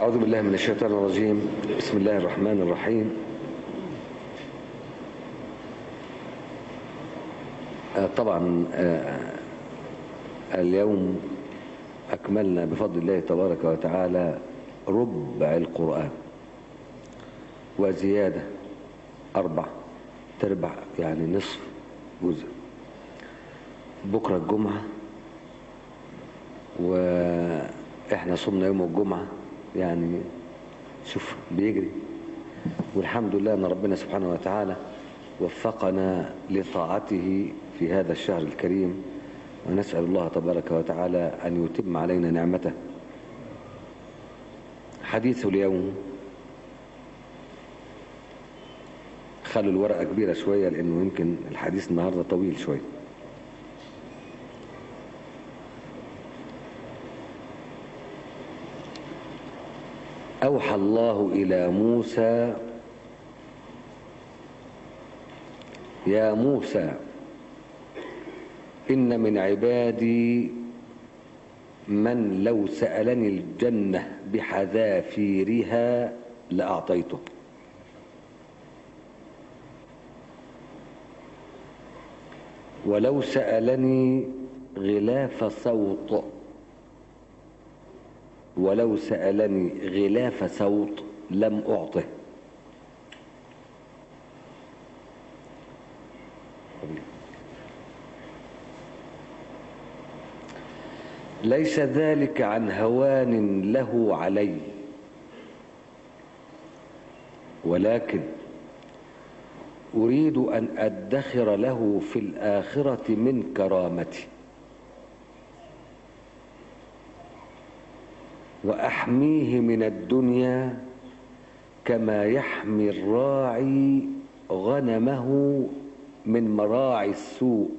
أعوذ بالله من الشيطان الرجيم بسم الله الرحمن الرحيم آه، طبعا آه، اليوم أكملنا بفضل الله تبارك وتعالى ربع القرآن وزيادة أربع تربع يعني نصف جزء بكرة الجمعة وإحنا صمنا يوم الجمعة يعني شوف بيجري والحمد لله أن ربنا سبحانه وتعالى وفقنا لطاعته في هذا الشهر الكريم ونسأل الله تبارك وتعالى أن يتم علينا نعمته حديث اليوم خلوا الورقة كبيرة شوية لأنه يمكن الحديث النهاردة طويل شوية أوحى الله إلى موسى يا موسى إن من عبادي من لو سألني الجنة بحذافيرها لأعطيته ولو سألني غلاف صوت ولو سألني غلاف صوت لم أعطه ليس ذلك عن هوان له علي ولكن أريد أن أدخر له في الآخرة من كرامتي وأحميه من الدنيا كما يحمي الراعي غنمه من مراعي السوء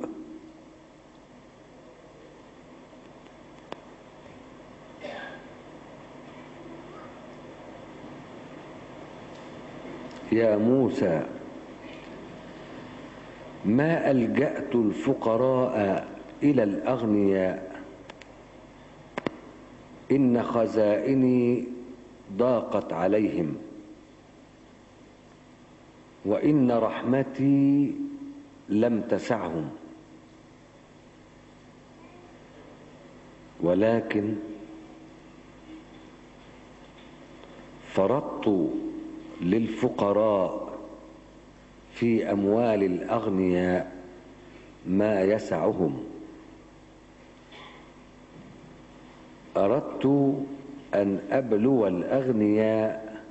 يا موسى ما ألجأت الفقراء إلى الأغنياء إن خزائني ضاقت عليهم وإن رحمتي لم تسعهم ولكن فرضت للفقراء في أموال الأغنياء ما يسعهم أردت أن أبلو الأغنياء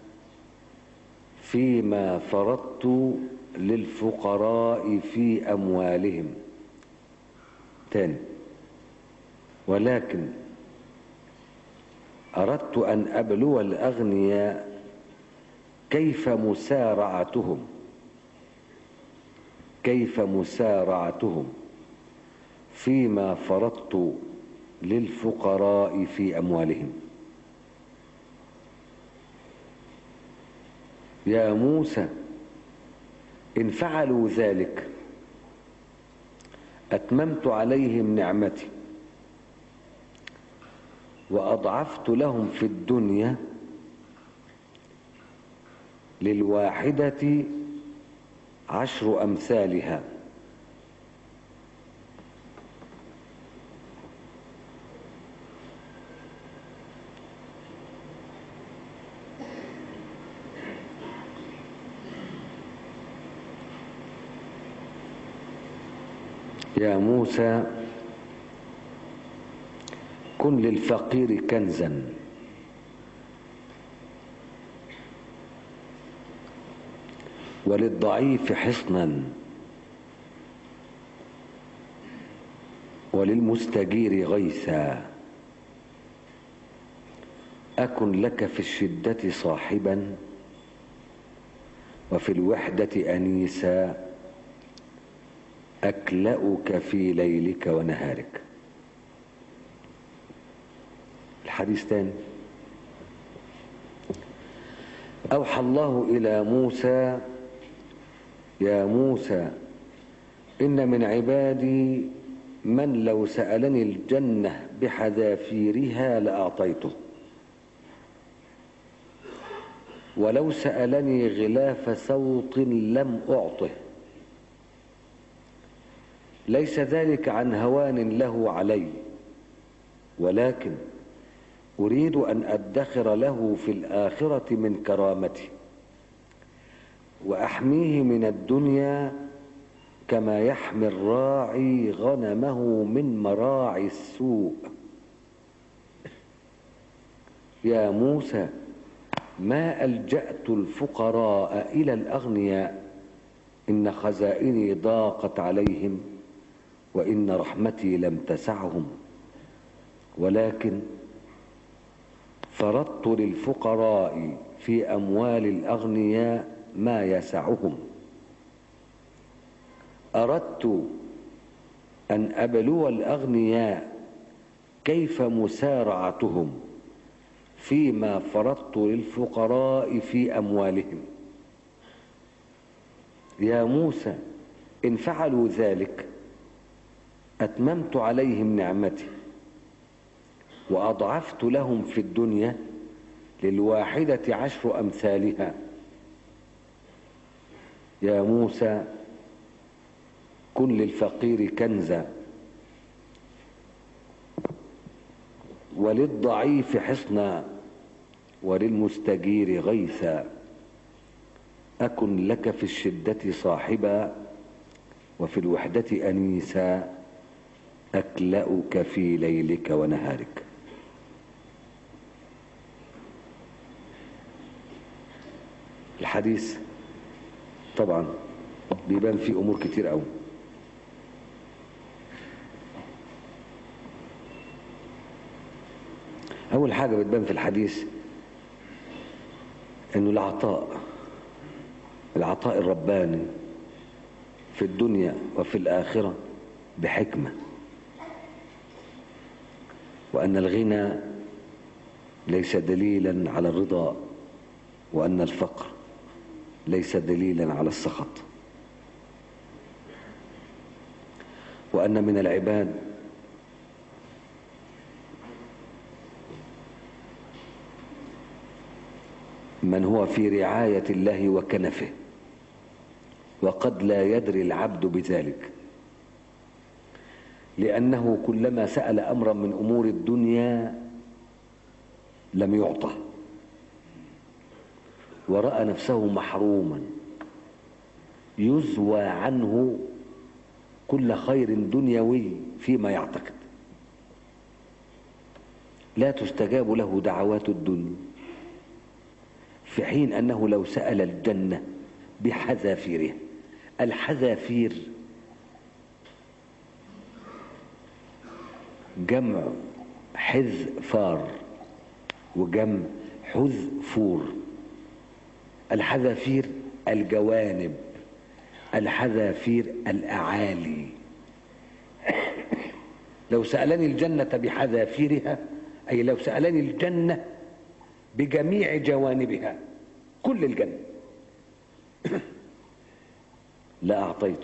فيما فرضت للفقراء في أموالهم تاني ولكن أردت أن أبلو الأغنياء كيف مسارعتهم كيف مسارعتهم فيما فرضت للفقراء في أموالهم يا موسى إن فعلوا ذلك أتممت عليهم نعمتي وأضعفت لهم في الدنيا للواحدة عشر أمثالها يا موسى كن للفقير كنزا وللضعيف حصنا وللمستجير غيثا أكن لك في الشدة صاحبا وفي الوحدة أنيسا أكلأك في ليلك ونهارك الحديث تاني أوحى الله إلى موسى يا موسى إن من عبادي من لو سألني الجنة بحذافيرها لأعطيته ولو سألني غلاف سوط لم أعطه ليس ذلك عن هوان له علي ولكن أريد أن أدخر له في الآخرة من كرامتي وأحميه من الدنيا كما يحمي الراعي غنمه من مراعي السوء يا موسى ما ألجأت الفقراء إلى الأغنياء إن خزائني ضاقت عليهم وإن رحمتي لم تسعهم ولكن فرضت للفقراء في أموال الأغنياء ما يسعهم أردت أن أبلو الأغنياء كيف مسارعتهم فيما فرضت للفقراء في أموالهم يا موسى إن فعلوا ذلك أتممت عليهم نعمتي وأضعفت لهم في الدنيا للواحدة عشر أمثالها يا موسى كن للفقير كنزا وللضعيف حصنا وللمستجير غيثا أكن لك في الشدة صاحبا وفي الوحدة أنيسا أكلأك في ليلك ونهارك الحديث طبعا بيبان فيه أمور كتير قوي أول حاجة بتبان في الحديث إنه العطاء العطاء الرباني في الدنيا وفي الآخرة بحكمة وأن الغنى ليس دليلا على الرضا وأن الفقر ليس دليلا على السخط وأن من العباد من هو في رعاية الله وكنفه وقد لا يدري العبد بذلك لأنه كلما سأل أمرا من أمور الدنيا لم يعطه ورأى نفسه محروما يزوى عنه كل خير دنيوي فيما يعتقد لا تستجاب له دعوات الدنيا في حين أنه لو سأل الجنة بحذافيرها الحذافير جمع حذفار وجمع حذفور الحذافير الجوانب الحذافير الأعالي لو سألني الجنة بحذافيرها أي لو سألني الجنة بجميع جوانبها كل الجنة لا أعطيته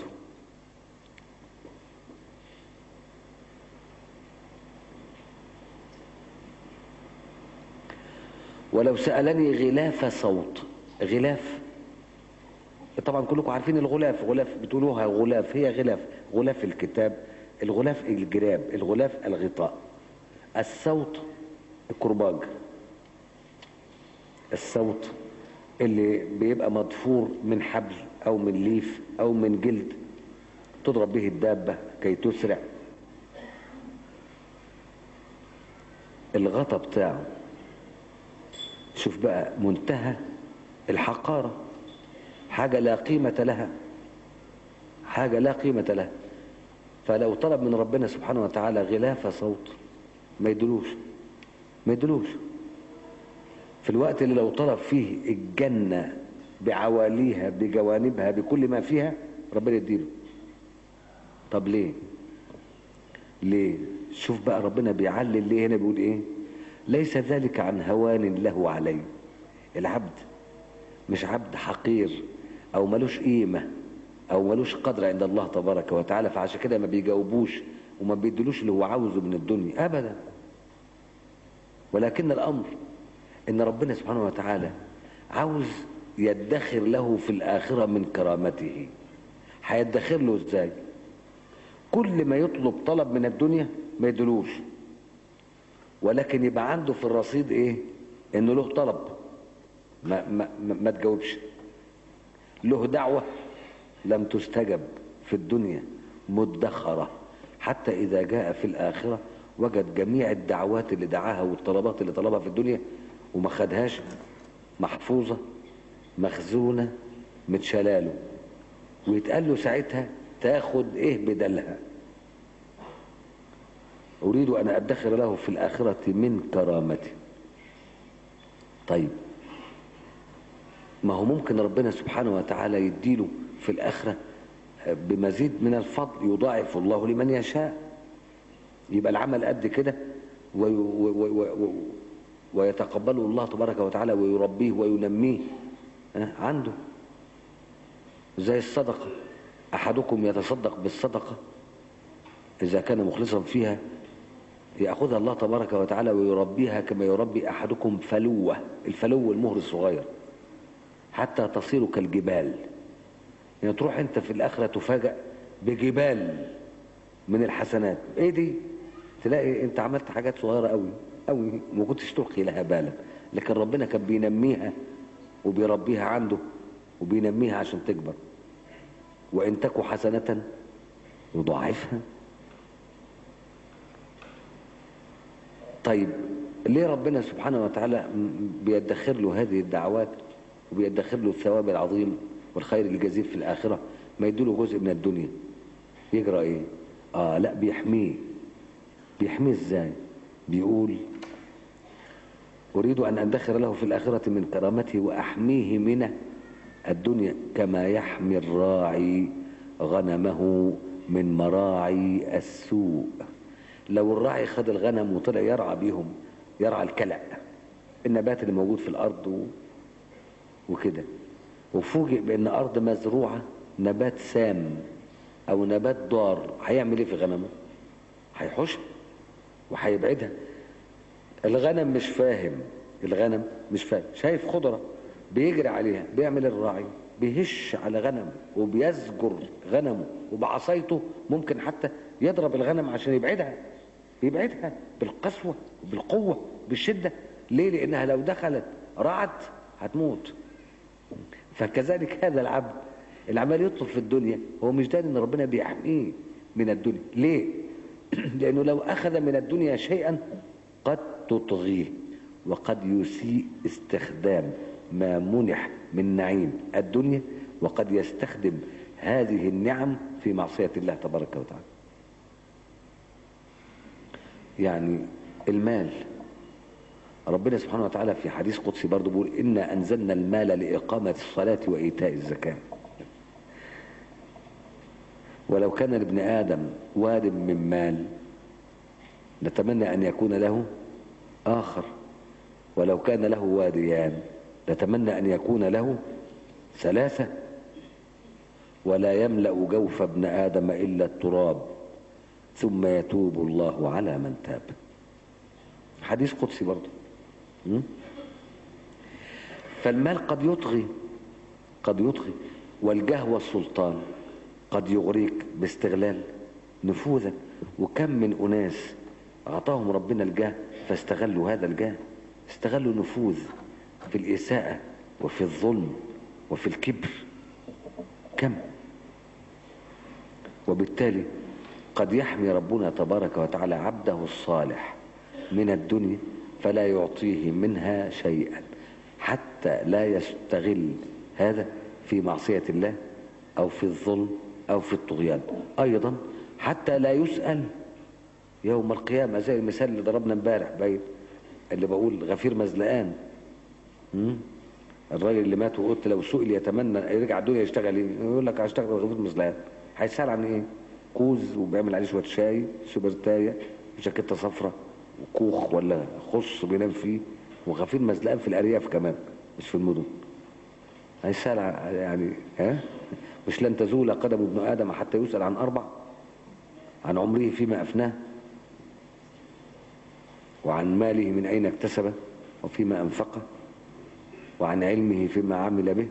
ولو سألني غلاف صوت غلاف طبعا كلكم عارفين الغلاف غلاف بتقولوها غلاف هي غلاف غلاف الكتاب الغلاف الجراب الغلاف الغطاء الصوت الكرباج الصوت اللي بيبقى مضفور من حبل او من ليف او من جلد تضرب به الدابة كي تسرع الغطا بتاعه شوف بقى منتهى الحقارة حاجة لا قيمة لها حاجة لا قيمة لها فلو طلب من ربنا سبحانه وتعالى غلاف صوت ما يدلوش ما يدلوش في الوقت اللي لو طلب فيه الجنة بعواليها بجوانبها بكل ما فيها ربنا يديله طب ليه ليه شوف بقى ربنا بيعلل ليه هنا بيقول ايه ليس ذلك عن هوان له علي العبد مش عبد حقير او ملوش قيمة او ملوش قدر عند الله تبارك وتعالى فعشان كده ما بيجاوبوش وما بيدلوش اللي هو عاوزه من الدنيا ابدا ولكن الامر ان ربنا سبحانه وتعالى عاوز يدخر له في الآخرة من كرامته هيدخر له ازاي كل ما يطلب طلب من الدنيا ما يدلوش ولكن يبقى عنده في الرصيد ايه انه له طلب ما, ما, ما, ما تجاوبش له دعوة لم تستجب في الدنيا مدخرة حتى إذا جاء في الآخرة وجد جميع الدعوات اللي دعاها والطلبات اللي طلبها في الدنيا وما خدهاش محفوظة مخزونة متشلاله ويتقال له ساعتها تاخد ايه بدلها اريد ان ادخر له في الاخرة من كرامتي طيب ما هو ممكن ربنا سبحانه وتعالى يديله في الاخرة بمزيد من الفضل يضاعف الله لمن يشاء يبقى العمل قد كده ويتقبله الله تبارك وتعالى ويربيه وينميه عنده زي الصدقة أحدكم يتصدق بالصدقة إذا كان مخلصا فيها يأخذها الله تبارك وتعالى ويربيها كما يربي أحدكم فلوة الفلو المهر الصغير حتى تصير كالجبال يعني تروح أنت في الآخرة تفاجأ بجبال من الحسنات إيه دي تلاقي أنت عملت حاجات صغيرة قوي قوي ما كنتش تلقي لها بالا لكن ربنا كان بينميها وبيربيها عنده وبينميها عشان تكبر وإن تك حسنة يضاعفها طيب ليه ربنا سبحانه وتعالى بيدخر له هذه الدعوات وبيدخر له الثواب العظيم والخير الجزيل في الآخرة ما يدوله جزء من الدنيا يجرى ايه اه لا بيحميه بيحميه ازاي بيقول أريد أن أدخر له في الآخرة من كرامته وأحميه من الدنيا كما يحمي الراعي غنمه من مراعي السوء لو الراعي خد الغنم وطلع يرعى بيهم يرعى الكلأ النبات اللي موجود في الأرض وكده وفوجئ بأن أرض مزروعة نبات سام أو نبات ضار هيعمل إيه في غنمه هيحوشها وهيبعدها الغنم مش فاهم الغنم مش فاهم شايف خضرة بيجري عليها بيعمل الراعي بيهش على غنم وبيزجر غنمه وبعصايته ممكن حتى يضرب الغنم عشان يبعدها يبعدها بالقسوة بالقوة بالشدة ليه لانها لو دخلت رعت هتموت فكذلك هذا العبد العمال يطلب في الدنيا هو مش داري ان ربنا بيحميه من الدنيا ليه لانه لو اخذ من الدنيا شيئا قد تطغيه وقد يسيء استخدام ما منح من نعيم الدنيا وقد يستخدم هذه النعم في معصية الله تبارك وتعالى يعني المال ربنا سبحانه وتعالى في حديث قدسي برضه بيقول إنا أنزلنا المال لإقامة الصلاة وإيتاء الزكاة ولو كان لابن آدم واد من مال نتمنى أن يكون له آخر ولو كان له واديان نتمنى أن يكون له ثلاثة ولا يملأ جوف ابن آدم إلا التراب ثم يتوب الله على من تاب حديث قدسي برضه فالمال قد يطغي قد يطغي والجاه والسلطان قد يغريك باستغلال نفوذك وكم من أناس أعطاهم ربنا الجاه فاستغلوا هذا الجاه استغلوا نفوذ في الإساءة وفي الظلم وفي الكبر كم وبالتالي قد يحمي ربنا تبارك وتعالى عبده الصالح من الدنيا فلا يعطيه منها شيئا حتى لا يستغل هذا في معصية الله أو في الظلم أو في الطغيان أيضا حتى لا يسأل يوم القيامة زي المثال اللي ضربنا امبارح باين اللي بقول غفير مزلقان الراجل اللي مات وقلت لو سئل يتمنى يرجع الدنيا يشتغل ايه يقول لك هشتغل غفير مزلقان هيسأل عن ايه كوز وبيعمل عليه شويه شاي سوبرتايه وجاكيته صفرة وكوخ ولا خص بينام فيه وغفير مزلقان في الارياف كمان مش في المدن هيسأل يعني ها مش لن تزول قدم ابن ادم حتى يسأل عن اربع عن عمره فيما افناه وعن ماله من أين اكتسبه وفيما أنفقه وعن علمه فيما عمل به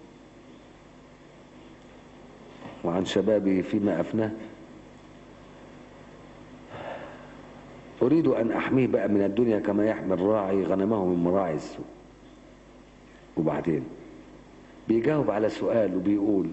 وعن شبابه فيما أفناه أريد أن أحميه بقى من الدنيا كما يحمي الراعي غنمه من مراعي السوء وبعدين بيجاوب على سؤال وبيقول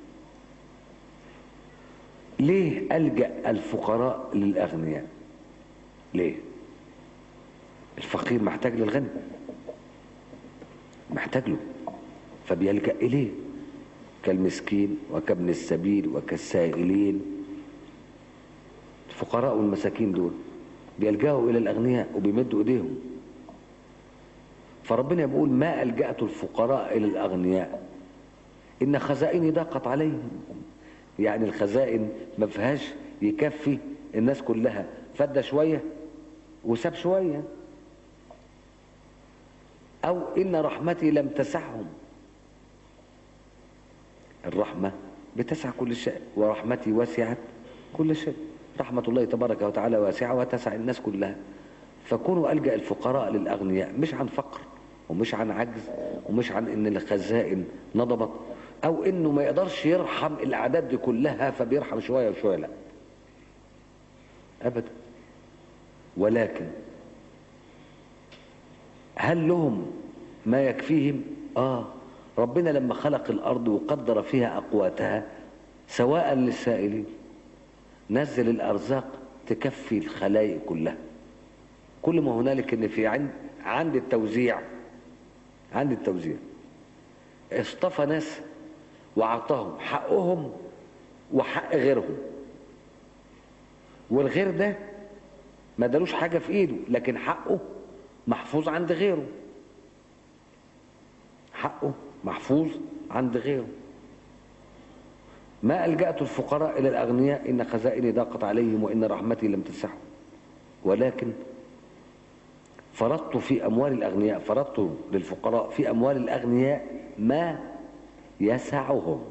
ليه ألجأ الفقراء للأغنياء ليه الفقير محتاج للغني محتاج له فبيلجأ إليه كالمسكين وكابن السبيل وكالسائلين الفقراء والمساكين دول بيلجأوا إلى الأغنياء وبيمدوا إيديهم فربنا بيقول ما ألجأت الفقراء إلى الأغنياء إن خزائني ضاقت عليهم يعني الخزائن ما فيهاش يكفي الناس كلها فدى شوية وساب شوية أو إن رحمتي لم تسعهم الرحمة بتسع كل شيء ورحمتي وسعت كل شيء رحمة الله تبارك وتعالى واسعة وتسع الناس كلها فكونوا ألجأ الفقراء للأغنياء مش عن فقر ومش عن عجز ومش عن ان الخزائن نضبت او انه ما يقدرش يرحم الاعداد دي كلها فبيرحم شوية وشوية لا ابدا ولكن هل لهم ما يكفيهم اه ربنا لما خلق الارض وقدر فيها اقواتها سواء للسائلين نزل الارزاق تكفي الخلائق كلها كل ما هنالك ان في عند عند التوزيع عند التوزيع اصطفى ناس وعطاهم حقهم وحق غيرهم والغير ده ما دالوش حاجة في ايده لكن حقه محفوظ عند غيره حقه محفوظ عند غيره ما ألجأت الفقراء إلى الأغنياء إن خزائني ضاقت عليهم وإن رحمتي لم تسعهم ولكن فرضت في أموال الأغنياء فرضت للفقراء في أموال الأغنياء ما يسعهم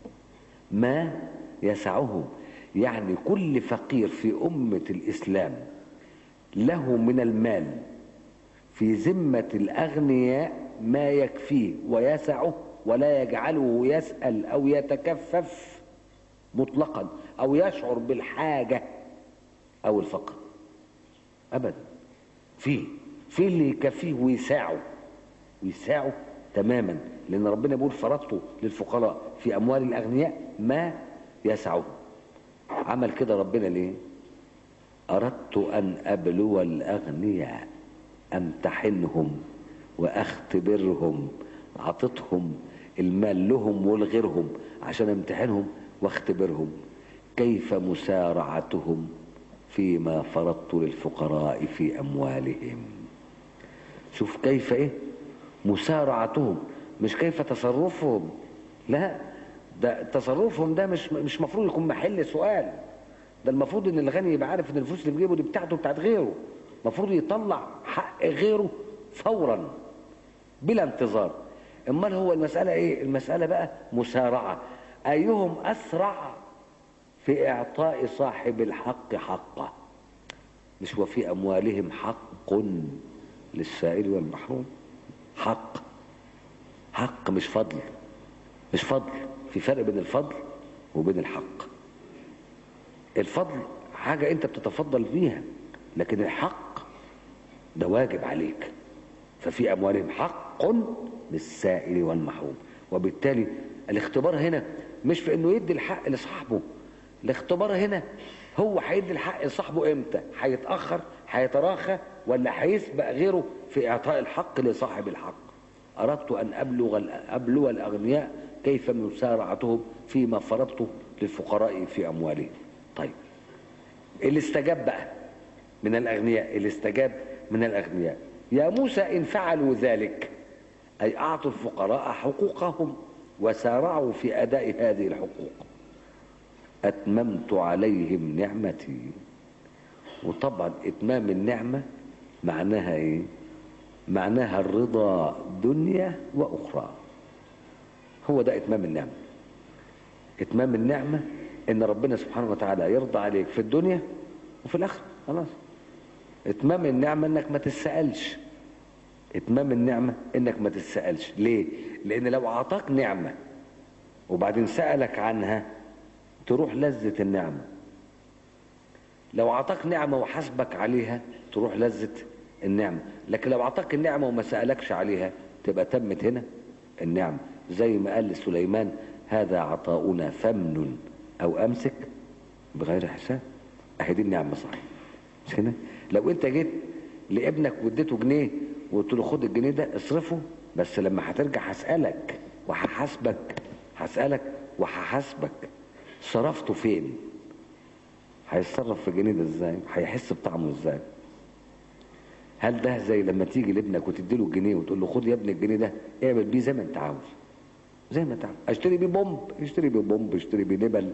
ما يسعهم يعني كل فقير في أمة الإسلام له من المال في ذمة الأغنياء ما يكفيه ويسعه ولا يجعله يسأل أو يتكفف مطلقا أو يشعر بالحاجة أو الفقر أبدا فيه في اللي يكفيه ويساعه ويساعه تماما لأن ربنا بيقول فرضته للفقراء في أموال الأغنياء ما يسعه عمل كده ربنا ليه أردت أن أبلو الأغنياء أمتحنهم وأختبرهم عطتهم المال لهم ولغيرهم عشان امتحنهم واختبرهم كيف مسارعتهم فيما فرضت للفقراء في أموالهم شوف كيف ايه مسارعتهم مش كيف تصرفهم لا ده تصرفهم ده مش مش مفروض يكون محل سؤال ده المفروض ان الغني يبقى عارف ان الفلوس اللي في جيبه دي بتاعته بتاعت غيره المفروض يطلع حق غيره فورا بلا انتظار امال هو المسألة ايه المسألة بقى مسارعة ايهم اسرع في اعطاء صاحب الحق حقه مش وفي اموالهم حق للسائل والمحروم حق حق مش فضل مش فضل في فرق بين الفضل وبين الحق الفضل حاجة انت بتتفضل بيها لكن الحق ده واجب عليك ففي اموالهم حق للسائل والمحروم وبالتالي الاختبار هنا مش في انه يدي الحق لصاحبه الاختبار هنا هو هيدي الحق لصاحبه امتى هيتاخر هيتراخى ولا هيسبق غيره في اعطاء الحق لصاحب الحق اردت ان ابلغ ابلغ الاغنياء كيف مسارعتهم فيما فرضته للفقراء في اموالهم طيب اللي استجاب بقى من الاغنياء اللي استجاب من الاغنياء يا موسى ان فعلوا ذلك اي اعطوا الفقراء حقوقهم وسارعوا في اداء هذه الحقوق اتممت عليهم نعمتي وطبعا اتمام النعمة معناها ايه معناها الرضا دنيا واخرى هو ده اتمام النعمة اتمام النعمة ان ربنا سبحانه وتعالى يرضى عليك في الدنيا وفي الاخرة خلاص اتمام النعمة انك ما تسألش اتمام النعمة انك ما تتسألش ليه لان لو اعطاك نعمة وبعدين سألك عنها تروح لذة النعمة لو اعطاك نعمة وحاسبك عليها تروح لذة النعمة لكن لو اعطاك النعمة وما سألكش عليها تبقى تمت هنا النعمة زي ما قال لسليمان هذا عطاؤنا فمن او امسك بغير حساب اهي دي النعمة صحيح مش كده لو انت جيت لابنك واديته جنيه وقلت له خد الجنيه ده اصرفه بس لما هترجع هسألك وهحاسبك هسألك وهحاسبك صرفته فين هيتصرف في الجنيه ده ازاي هيحس بطعمه ازاي هل ده زي لما تيجي لابنك وتديله الجنيه وتقول له خد يا ابني الجنيه ده اعمل بيه زي ما انت عاوز زي ما انت عاوز اشتري بيه بومب اشتري بيه بومب اشتري بيه نبل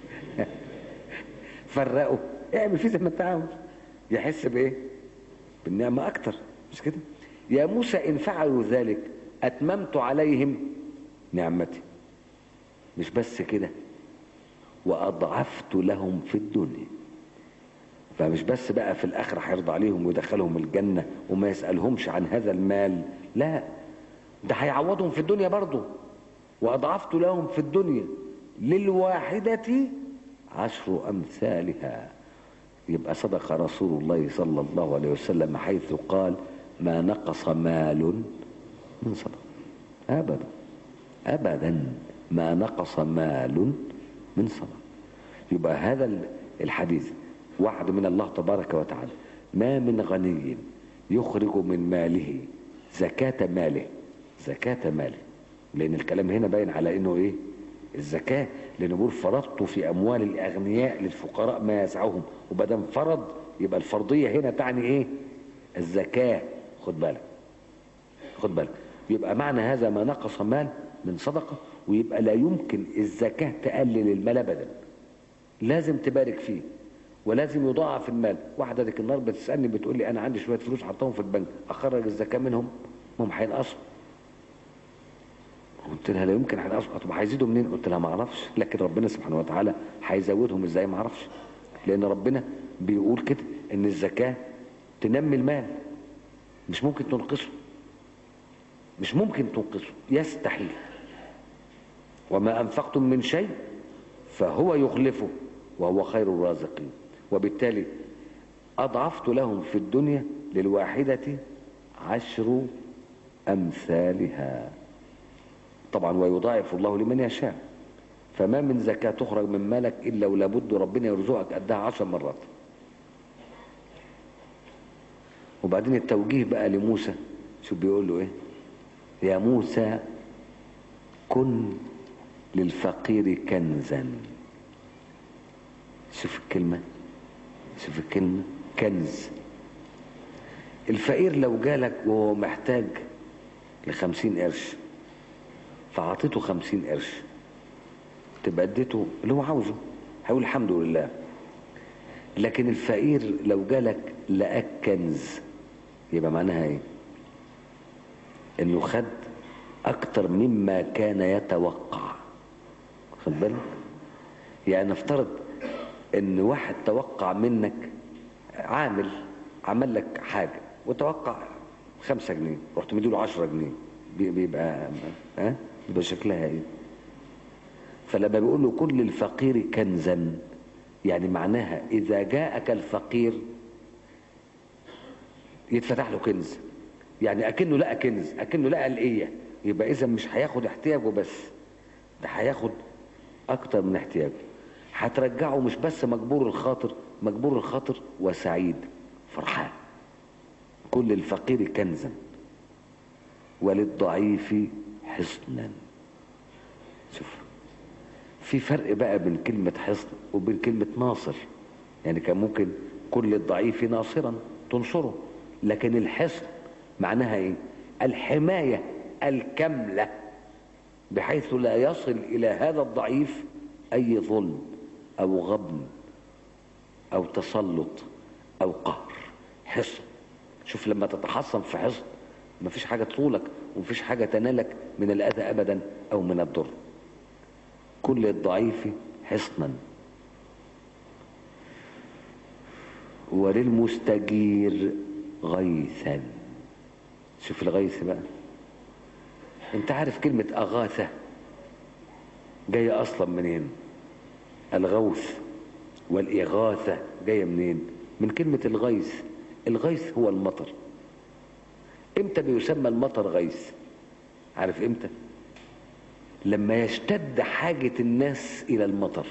فرقه اعمل فيه زي ما انت عاوز يحس بايه بالنعمه اكتر مش كده يا موسى ان فعلوا ذلك اتممت عليهم نعمتي مش بس كده واضعفت لهم في الدنيا فمش بس بقى في الاخر هيرضى عليهم ويدخلهم الجنه وما يسالهمش عن هذا المال لا ده هيعوضهم في الدنيا برضه واضعفت لهم في الدنيا للواحده عشر امثالها يبقى صدق رسول الله صلى الله عليه وسلم حيث قال ما نقص مال من صدقه ابدا ابدا ما نقص مال من صدقه يبقى هذا الحديث وعد من الله تبارك وتعالى ما من غني يخرج من ماله زكاة ماله زكاة ماله لأن الكلام هنا باين على إنه إيه الزكاة لأنه بيقول فرضت في أموال الأغنياء للفقراء ما يسعهم وبدل فرض يبقى الفرضية هنا تعني إيه الزكاة خد بالك خد بالك يبقى معنى هذا ما نقص مال من صدقة ويبقى لا يمكن الزكاة تقلل المال أبدا لازم تبارك فيه ولازم يضاعف المال واحدة ذيك النهار بتسألني بتقول لي أنا عندي شوية فلوس حطهم في البنك أخرج الزكاة منهم هم هينقصوا قلت لها لا يمكن هينقصوا طب هيزيدوا منين قلت لها ما اعرفش لكن ربنا سبحانه وتعالى هيزودهم ازاي ما اعرفش لان ربنا بيقول كده ان الزكاة تنمي المال مش ممكن تنقصه مش ممكن تنقصه يستحيل وما أنفقتم من شيء فهو يخلفه وهو خير الرازقين وبالتالي أضعفت لهم في الدنيا للواحدة عشر أمثالها طبعا ويضاعف الله لمن يشاء فما من زكاة تخرج من مالك إلا ولابد ربنا يرزقك قدها عشر مرات وبعدين التوجيه بقى لموسى شو بيقول له ايه يا موسى كن للفقير كنزا شوف الكلمة شوف الكلمة كنز الفقير لو جالك وهو محتاج لخمسين قرش فعطيته خمسين قرش تبقى اديته اللي هو عاوزه هيقول الحمد لله لكن الفقير لو جالك لقاك كنز يبقى معناها ايه انه خد اكتر مما كان يتوقع خد بالك يعني نفترض ان واحد توقع منك عامل عمل لك حاجة وتوقع خمسة جنيه رحت مديله عشرة جنيه بيبقى ها بيبقى شكلها ايه فلما بيقول له كل الفقير كنزا يعني معناها اذا جاءك الفقير يتفتح له كنز يعني اكنه لقى كنز اكنه لقى الايه يبقى اذا مش هياخد احتياجه بس ده هياخد اكتر من احتياجه هترجعه مش بس مجبور الخاطر مجبور الخاطر وسعيد فرحان كل الفقير كنزا وللضعيف حصنا شوف في فرق بقى بين كلمة حصن وبين كلمة ناصر يعني كان ممكن كل الضعيف ناصرا تنصره لكن الحصن معناها ايه الحماية الكاملة بحيث لا يصل الى هذا الضعيف اي ظلم او غبن او تسلط او قهر حصن شوف لما تتحصن في حصن مفيش حاجة تطولك ومفيش حاجة تنالك من الاذى ابدا او من الضر كل الضعيف حصنا وللمستجير غيثا شوف الغيث بقى انت عارف كلمة أغاثة جاية أصلا منين الغوث والإغاثة جاية منين من كلمة الغيث الغيث هو المطر امتى بيسمى المطر غيث عارف امتى لما يشتد حاجة الناس إلى المطر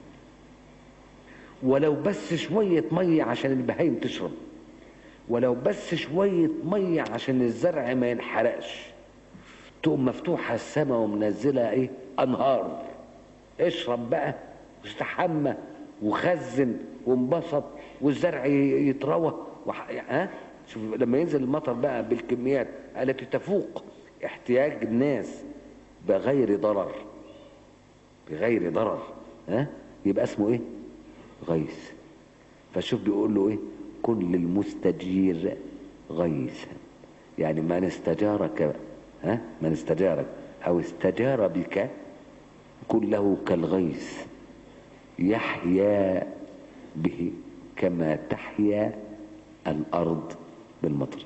ولو بس شوية مية عشان البهايم تشرب ولو بس شوية مية عشان الزرع ما ينحرقش تقوم مفتوحة السماء ومنزلة ايه انهار اشرب بقى واستحمى وخزن وانبسط والزرع يتروى وح... ها شوف لما ينزل المطر بقى بالكميات التي تفوق احتياج الناس بغير ضرر بغير ضرر ها يبقى اسمه ايه غيث فشوف بيقول له ايه كن للمستجير غيثا يعني من استجارك ها من استجارك او استجار بك كن له كالغيث يحيا به كما تحيا الارض بالمطر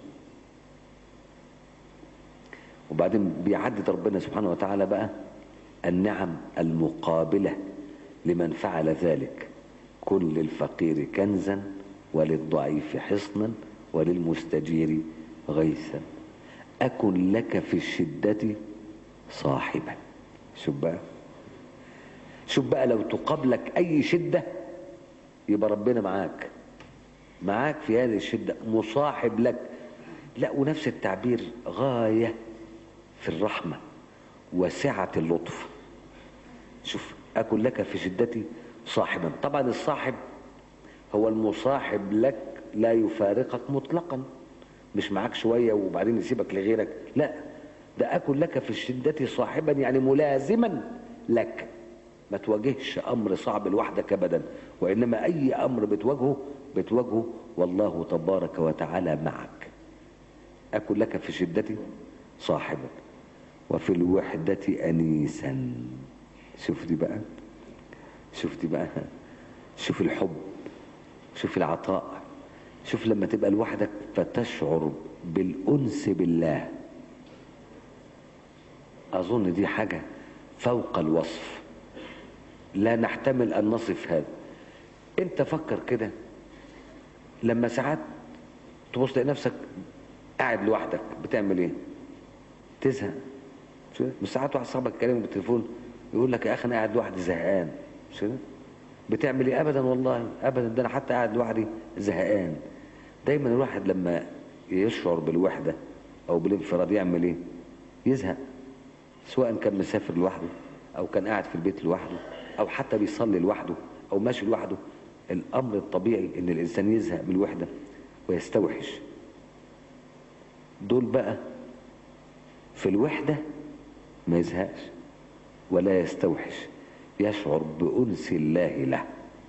وبعدين بيعدد ربنا سبحانه وتعالى بقى النعم المقابلة لمن فعل ذلك كن للفقير كنزا وللضعيف حصنا وللمستجير غيثا أكن لك في الشدة صاحبا شوف بقى شوف بقى لو تقابلك أي شدة يبقى ربنا معاك معاك في هذه الشدة مصاحب لك لا ونفس التعبير غاية في الرحمة وسعة اللطف شوف أكن لك في شدتي صاحبا طبعا الصاحب هو المصاحب لك لا يفارقك مطلقا مش معاك شوية وبعدين يسيبك لغيرك لا ده أكن لك في الشدة صاحبا يعني ملازما لك ما تواجهش أمر صعب لوحدك أبدا وإنما أي أمر بتواجهه بتواجهه والله تبارك وتعالى معك أكن لك في شدتي صاحبا وفي الوحدة أنيسا شوف دي بقى شوف دي بقى شوف الحب شوف العطاء شوف لما تبقى لوحدك فتشعر بالأنس بالله أظن دي حاجة فوق الوصف لا نحتمل أن نصف هذا أنت فكر كده لما ساعات تبص تلاقي نفسك قاعد لوحدك بتعمل ايه تزهق مش ساعات واحد صاحبك يكلمك بالتليفون يقول لك يا اخي انا قاعد لوحدي زهقان مش كده بتعمل ايه ابدا والله ابدا ده انا حتى قاعد لوحدي زهقان دايما الواحد لما يشعر بالوحده او بالانفراد يعمل ايه يزهق سواء كان مسافر لوحده او كان قاعد في البيت لوحده او حتى بيصلي لوحده او ماشي لوحده الامر الطبيعي ان الانسان يزهق من الوحده ويستوحش دول بقى في الوحده ما يزهقش ولا يستوحش يشعر بأنس الله له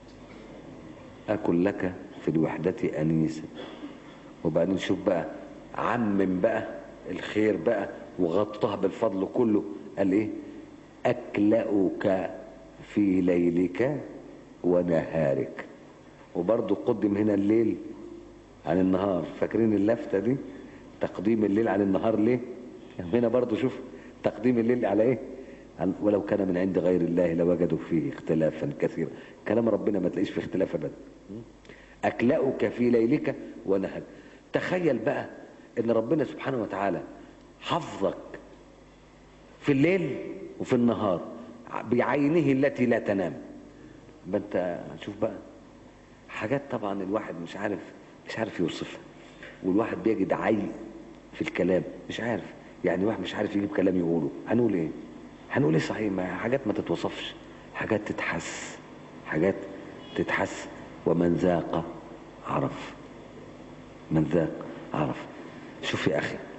أكن لك في الوحدة أنيسا وبعدين شوف بقى عمم بقى الخير بقى وغطاه بالفضل كله قال ايه أكلأك في ليلك ونهارك وبرضه قدم هنا الليل عن النهار فاكرين اللفتة دي تقديم الليل عن النهار ليه هنا برضه شوف تقديم الليل على ايه ولو كان من عند غير الله لوجدوا فيه اختلافا كثيرا كلام ربنا ما تلاقيش فيه اختلاف ابدا اكلأك في ليلك ونهارك تخيل بقى ان ربنا سبحانه وتعالى حفظك في الليل وفي النهار بعينه التي لا تنام ما انت شوف بقى حاجات طبعا الواحد مش عارف مش عارف يوصفها والواحد بيجد عي في الكلام مش عارف يعني واحد مش عارف يجيب كلام يقوله هنقول ايه هنقول ايه صحيح ما حاجات ما تتوصفش حاجات تتحس حاجات تتحس ومن ذاق عرف من ذاق عرف شوف يا اخي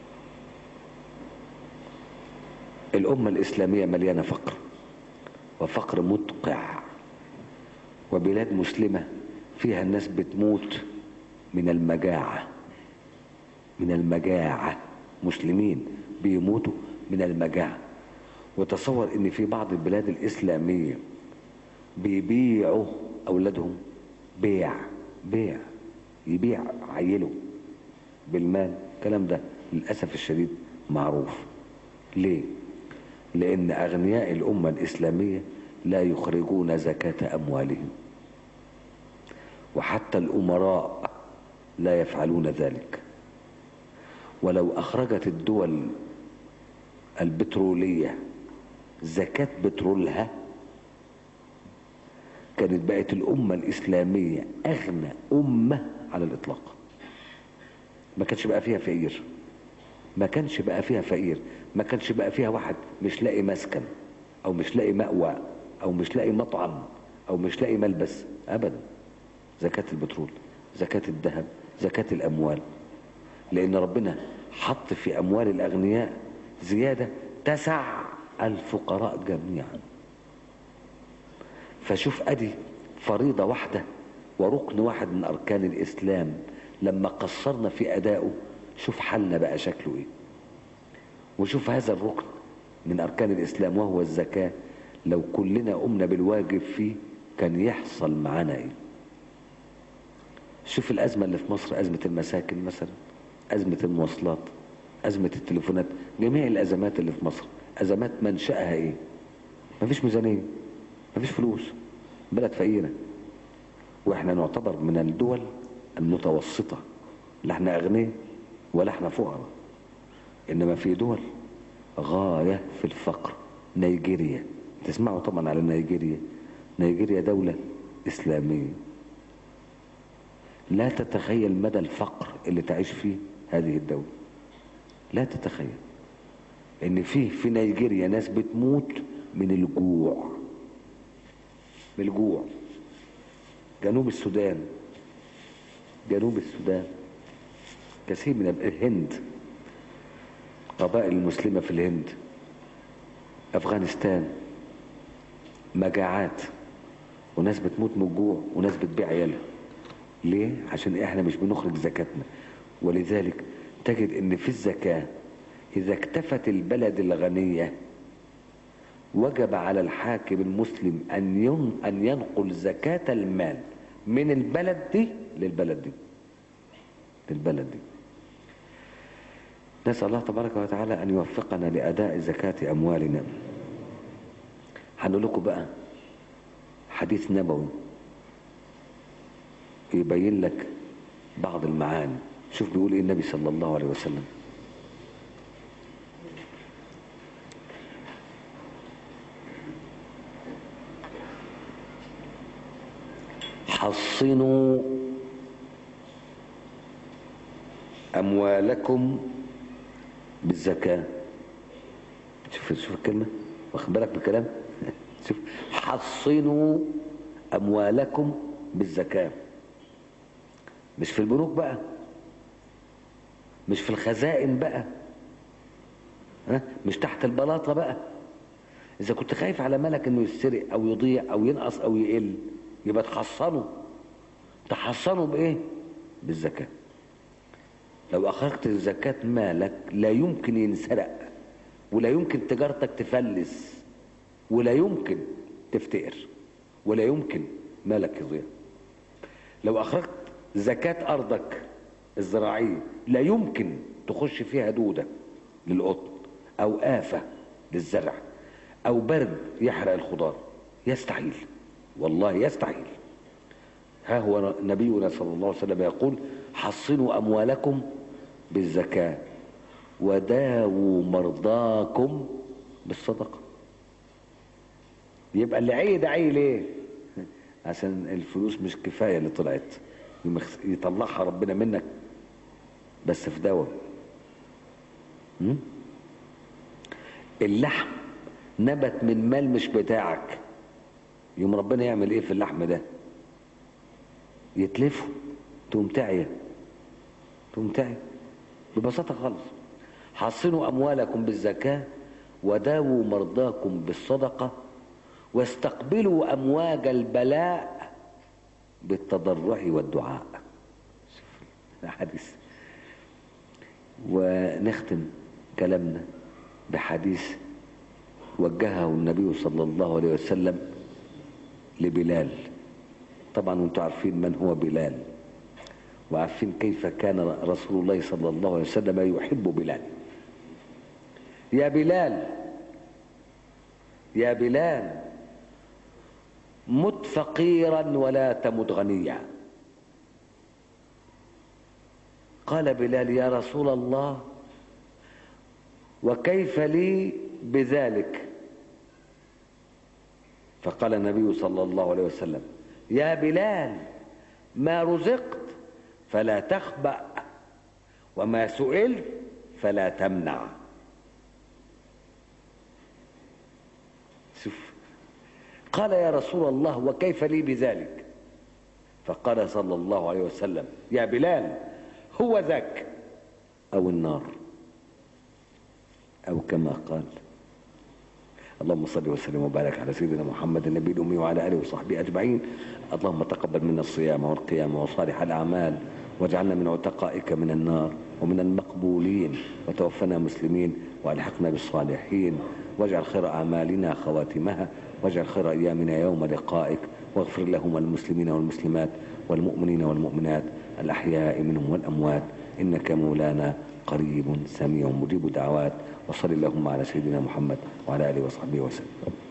الامه الاسلاميه مليانه فقر وفقر مدقع وبلاد مسلمه فيها الناس بتموت من المجاعه من المجاعه مسلمين بيموتوا من المجاعه وتصور ان في بعض البلاد الاسلاميه بيبيعوا اولادهم بيع بيع يبيع عيله بالمال الكلام ده للأسف الشديد معروف ليه لأن أغنياء الأمة الإسلامية لا يخرجون زكاة أموالهم وحتى الأمراء لا يفعلون ذلك ولو أخرجت الدول البترولية زكاة بترولها كانت بقت الأمة الإسلامية أغنى أمة على الإطلاق ما كانش بقى فيها فقير ما كانش بقى فيها فقير ما كانش بقى فيها واحد مش لاقي مسكن أو مش لاقي مأوى أو مش لاقي مطعم أو مش لاقي ملبس أبدا زكاة البترول زكاة الذهب زكاة الأموال لأن ربنا حط في أموال الأغنياء زيادة تسع الفقراء جميعا فشوف أدي فريضة واحدة وركن واحد من أركان الإسلام لما قصرنا في أدائه شوف حالنا بقى شكله إيه وشوف هذا الركن من أركان الإسلام وهو الزكاة لو كلنا قمنا بالواجب فيه كان يحصل معانا إيه شوف الأزمة اللي في مصر أزمة المساكن مثلا أزمة المواصلات أزمة التليفونات جميع الأزمات اللي في مصر أزمات منشأها إيه مفيش ميزانية مفيش فلوس بلد فقيرة وإحنا نعتبر من الدول المتوسطة لا احنا أغنياء ولا احنا فقراء إنما في دول غاية في الفقر نيجيريا تسمعوا طبعا على نيجيريا نيجيريا دولة إسلامية لا تتخيل مدى الفقر اللي تعيش فيه هذه الدولة لا تتخيل ان فيه في نيجيريا ناس بتموت من الجوع من الجوع جنوب السودان جنوب السودان كثير من الهند قبائل المسلمة في الهند أفغانستان مجاعات وناس بتموت من الجوع وناس بتبيع عيالها ليه؟ عشان احنا مش بنخرج زكاتنا ولذلك تجد ان في الزكاة اذا اكتفت البلد الغنية وجب على الحاكم المسلم ان ين ان ينقل زكاة المال من البلد دي للبلد دي للبلد دي نسأل الله تبارك وتعالى أن يوفقنا لأداء زكاة أموالنا هنقول لكم بقى حديث نبوي يبين لك بعض المعاني شوف بيقول ايه النبي صلى الله عليه وسلم حصنوا أموالكم بالزكاة شوف شوف الكلمة واخد بالك بالكلام شوف حصنوا أموالكم بالزكاة مش في البنوك بقى مش في الخزائن بقى ها مش تحت البلاطة بقى إذا كنت خايف على مالك إنه يسرق أو يضيع أو ينقص أو يقل يبقى تحصنه تحصنه بإيه؟ بالزكاة لو أخرجت زكاة مالك لا يمكن ينسرق ولا يمكن تجارتك تفلس ولا يمكن تفتقر ولا يمكن مالك يضيع لو أخرجت زكاة أرضك الزراعية لا يمكن تخش فيها دودة للقطن أو آفة للزرع أو برد يحرق الخضار يستحيل والله يستحيل ها هو نبينا صلى الله عليه وسلم يقول حصنوا أموالكم بالزكاة وداووا مرضاكم بالصدقة يبقى اللي عي ده عي ليه عشان الفلوس مش كفاية اللي طلعت يطلعها ربنا منك بس في دواء اللحم نبت من مال مش بتاعك يوم ربنا يعمل ايه في اللحم ده يتلفه تقوم تعيا تقوم تعيا ببساطة خالص حصنوا أموالكم بالزكاة وداووا مرضاكم بالصدقة واستقبلوا أمواج البلاء بالتضرع والدعاء حديث ونختم كلامنا بحديث وجهه النبي صلى الله عليه وسلم لبلال طبعا وانتم عارفين من هو بلال وعارفين كيف كان رسول الله صلى الله عليه وسلم يحب بلال يا بلال يا بلال مت فقيرا ولا تمت غنيا قال بلال يا رسول الله وكيف لي بذلك فقال النبي صلى الله عليه وسلم يا بلال ما رزقت فلا تخبأ وما سئلت فلا تمنع شوف قال يا رسول الله وكيف لي بذلك فقال صلى الله عليه وسلم يا بلال هو ذاك او النار او كما قال اللهم صل وسلم وبارك على سيدنا محمد النبي الامي وعلى اله وصحبه اجمعين اللهم تقبل منا الصيام والقيام وصالح الاعمال واجعلنا من عتقائك من النار ومن المقبولين وتوفنا مسلمين والحقنا بالصالحين واجعل خير اعمالنا خواتمها واجعل خير ايامنا يوم لقائك واغفر لهم المسلمين والمسلمات والمؤمنين والمؤمنات الاحياء منهم والاموات انك مولانا قريب سميع مجيب دعوات وصل اللهم على سيدنا محمد وعلى اله وصحبه وسلم